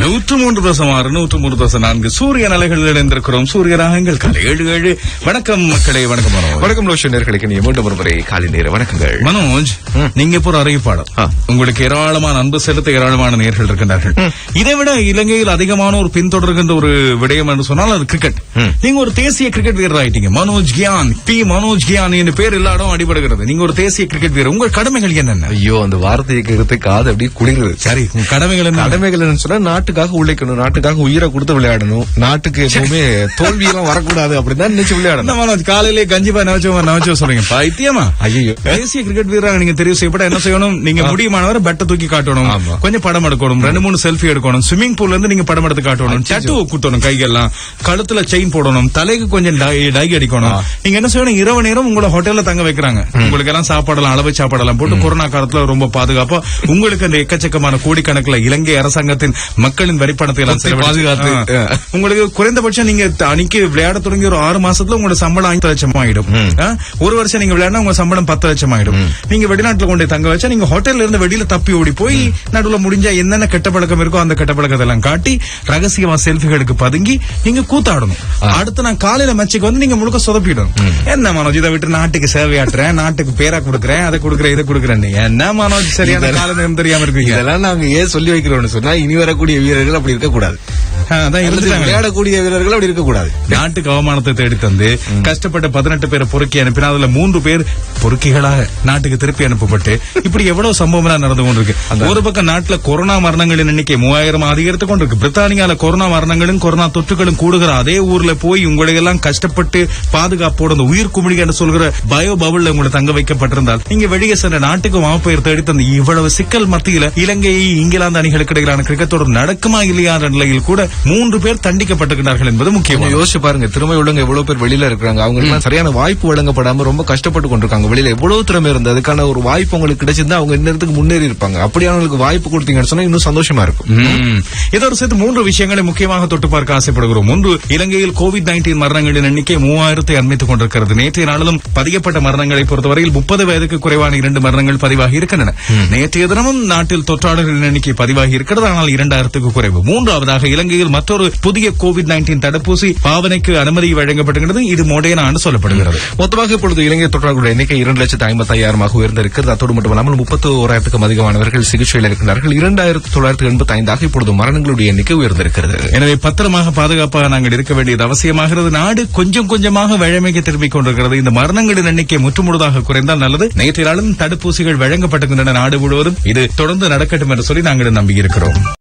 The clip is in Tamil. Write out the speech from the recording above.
நூற்று மூன்று தசம் ஆறு நூற்று மூன்று தசம் நான்கு சூரிய அலைகள் இணைந்திருக்கிறோம் சூரிய ராகங்கள் காலை ஏழு ஏழு வணக்கம் மக்களே வணக்கம் மனோஜ் வணக்கம் லோஷன் நேர்களுக்கு நீ மீண்டும் ஒரு முறை காலை நேர வணக்கங்கள் மனோஜ் நீங்க இப்போ ஒரு அறிவிப்பாளர் ஆ. உங்களுக்கு ஏராளமான அன்பு செலுத்த ஏராளமான நேர்கள் இருக்கின்றார்கள் இதை விட இலங்கையில் அதிகமான ஒரு பின்தொடர்கின்ற ஒரு விடயம் என்று சொன்னால் அது கிரிக்கெட் நீங்க ஒரு தேசிய கிரிக்கெட் வீரர் ஆயிட்டீங்க மனோஜ் கியான் பி மனோஜ் கியான் என்று பேர் எல்லா இடம் அடிபடுகிறது நீங்க ஒரு தேசிய கிரிக்கெட் வீரர் உங்கள் கடமைகள் என்னென்ன ஐயோ அந்த வார்த்தையை கேட்கறது காது அப்படியே குளிருது சரி உங்க கடமைகள் என்ன கடமைகள் என்னன்னு சொன்னா நாட்டுக்காக உழைக்கணும் நாட்டுக்காக உயிரை கொடுத்து விளையாடணும் நாட்டுக்கு எப்பவுமே தோல்வியெல்லாம் வரக்கூடாது அப்படின்னு தான் நினைச்சு என்ன விளையாடணும் மனோஜ் காலையிலே கஞ்சிபா நவச்சோமா நவச்சோ சொல்றீங்க பைத்தியமா ஐயோ தேசிய கிரிக்கெட் வீரராக நீங்க தெரிவு செய்யப்பட என்ன செய்யணும் நீங்க முடியுமானவரை பெட்டை தூக்கி காட்டணும் ஆமா. கொஞ்சம் படம் எடுக்கணும் ரெண்டு மூணு செல்ஃபி எடுக்கணும் ஸ்விம்மிங் பூல்ல இருந்து நீங்க படம் எடுத்து காட்டணும் டட்டு குத்தணும் கைகள்லாம் கழுத்துல செயின் போடணும் தலைக்கு கொஞ்சம் டை டை அடிக்கணும் நீங்க என்ன செய்யணும் இரவு நேரம் உங்களை ஹோட்டல்ல தங்க வைக்கிறாங்க உங்களுக்கு எல்லாம் சாப்பாடெல்லாம் அளவு சாப்பாடெல்லாம் போட்டு கொரோனா காலத்துல ரொம்ப பாதுகாப்பா உங்களுக்கு அந்த எக்கச்சக்கமான கோடிக்கணக்கில் இலங்கை அரசாங்கத்தின் மக்களின் வரிப்பணத்தை எல்லாம் சொத்தை செலவழிச்சு- பாதுகாத்து. ஆ. உங்களுக்கு குறைந்தபட்சம் நீங்க த- அன்னைக்கு விளையாட தொடங்கி ஒரு ஆறு மாசத்துல உங்களோட சம்பளம் ஐந்து லட்சம் ஆயிடும் ஆ? ஒரு வருஷம் நீங்க விளையாடினா உங்க சம்பளம் பத்து லட்சம் ஆயிடும் நீங்க வெளிநாட்டுல கொண்டு போய் தங்க வச்சா நீங்க ஹோட்டல்ல இருந்து வெளியில தப்பி ஓடி போய் நடுவுல முடிஞ்சா என்னென்ன கெட்ட பழக்கம் இருக்கோ அந்த கெட்ட பழக்கத்தை எல்லாம் காட்டி ரகசியமா செல்ஃபிகளுக்கு பதுங்கி நீங்க கூத்தாடணும் அடுத்து நான் காலையில மேட்சுக்கு வந்து நீங்க முழுக்க சொதப்பிடணும் என்ன மனோஜ் இதை விட்டு நாட்டுக்கு சேவையாட்டுறேன் நாட்டுக்கு பேரா கொடுக்குறேன் அதை கொடுக்குறேன் இதை கொடுக்குறேன் நீ என்ன மனோஜ் சரியான கால நேரம் தெரியாம இருக்கீங்க இதெல்லாம் நாங்க ஏன் சொல்லி வைக்கிறோம்னு சொன்னா இனி வரக்கூடிய வீரர்கள் அப்படி இருக்க கூடாது ஆ, அதான் இருந்துட்டாங்க விளையாடக்கூடிய வீரர்கள் அப்படி இருக்க கூடாது நாட்டுக்கு அவமானத்தை தேடி தந்து கஷ்டப்பட்ட பதினெட்டு பேரை பொறுக்கி அனுப்பினா அதுல மூன்று பேர் பொறுக்கிகளாக நாட்டுக்கு திருப்பி அனுப்பப்பட்டு இப்படி எவ்வளவு சம்பவம் எல்லாம் நடந்து கொண்டிருக்கு ஒரு பக்கம் நாட்டுல கொரோனா மரணங்களின் எண்ணிக்கை மூவாயிரம் அதிகரித்து கொண்டிருக்கு பிரித்தானியால கொரோனா மரணங்களும் கொரோனா தொற்றுகளும் கூடுகிற அதே ஊர்ல போய் உங்களை எல்லாம் கஷ்டப்பட்டு பாதுகாப்போட அந்த உயிர் குமிழி என்று சொல்கிற பயோ பபுள்ல உங்களை தங்க வைக்கப்பட்டிருந்தால் நீங்க வெளியே சென்ற நாட்டுக்கு மாப்பெயர் தேடி தந்து இவ்வளவு சிக்கல் மத்தியில இலங்கை இங்கிலாந்து அணிகளுக்கு இடையிலான கிரிக்கெட் தொடர் நடக்குமா இல்லையா என்ற நிலையில் கூட மூன்று பேர் தண்டிக்கப்பட்டிருக்கிறார்கள் என்பது முக்கியம் கொஞ்சம் யோசிச்சு பாருங்க திறமை உள்ளவங்க எவ்வளவு பேர் வெளியில இருக்காங்க அவங்க எல்லாம் சரியான வாய்ப்பு வழங்கப்படாம ரொம்ப கஷ்டப்பட்டு கொண்டிருக்காங்க வெளியில எவ்வளவு திறமை இருந்தது அதுக்கான ஒரு வாய்ப்பு உங்களுக்கு கிடைச்சிருந்தா அவங்க இன்னத்துக்கு முன்னேறி இருப்பாங்க அப்படியானவங்களுக்கு வாய்ப்பு கொடுத்தீங்கன்னு சொன்னா இன்னும் சந்தோஷமா இருக்கும் ம். இதோடு சேர்த்து மூன்று விஷயங்களை முக்கியமாக தொட்டு பார்க்க ஆசைப்படுகிறோம் ஒன்று இலங்கையில் கோவிட் நைன்டீன் மரணங்களின் எண்ணிக்கை மூவாயிரத்தை அண்மித்துக் கொண்டிருக்கிறது நேற்றைய நாளிலும் பதியப்பட்ட மரணங்களை பொறுத்தவரையில் முப்பது வயதுக்கு குறைவான இரண்டு மரணங்கள் பதிவாகி இருக்கின்றன நேற்றைய தினமும் நாட்டில் தொற்றாளர்களின் எண்ணிக்கை பதிவாகி இருக்கிறது ஆனால் இரண்டாயிரத்துக்கு குறைவு மூன்றாவதாக இலங்கையில் மற்றொரு புதிய கோவிட் நைன்டீன் தடுப்பூசி பாவனைக்கு அனுமதி வழங்கப்பட்டுகிறது இது மொடேனான்னு சொல்லப்படுகிறது மொத்தமாக இப்பொழுது இலங்கை தொற்றாளர்களுடைய எண்ணிக்கை இரண்டு லட்சத்து ஐம்பத்தி ஐயாயிரமாக உயர்ந்திருக்கிறது அத்தோடு மட்டுமல்லாமல் முப்பத்தி ஓராயிரத்துக்கும் அதிகமானவர்கள் சிகிச்சையில் இருக்கிறார்கள் இரண்டாயிரத்து தொள்ளாயிரத்து எண்பத்தி ஐந்தாக இப்பொழுது மரணங்களுடைய எண்ணிக்கை உயர்ந்திருக்கிறது எனவே பத்திரமாக பாதுகாப்பாக நாங்கள் இருக்க வேண்டியது அவசியமாகிறது நாடு கொஞ்சம் கொஞ்சமாக வழமைக்கு திரும்பிக் கொண்டிருக்கிறது இந்த மரணங்களின் எண்ணிக்கை முற்றுமுழுதாக குறைந்தால் நல்லது நேற்றைய நாளும் தடுப்பூசிகள் வழங்கப்பட்டுகின்றன நாடு முழுவதும் இது தொடர்ந்து நடக்கட்டும் என்று சொல்லி நாங்கள் நம்பியிருக்கிறோம்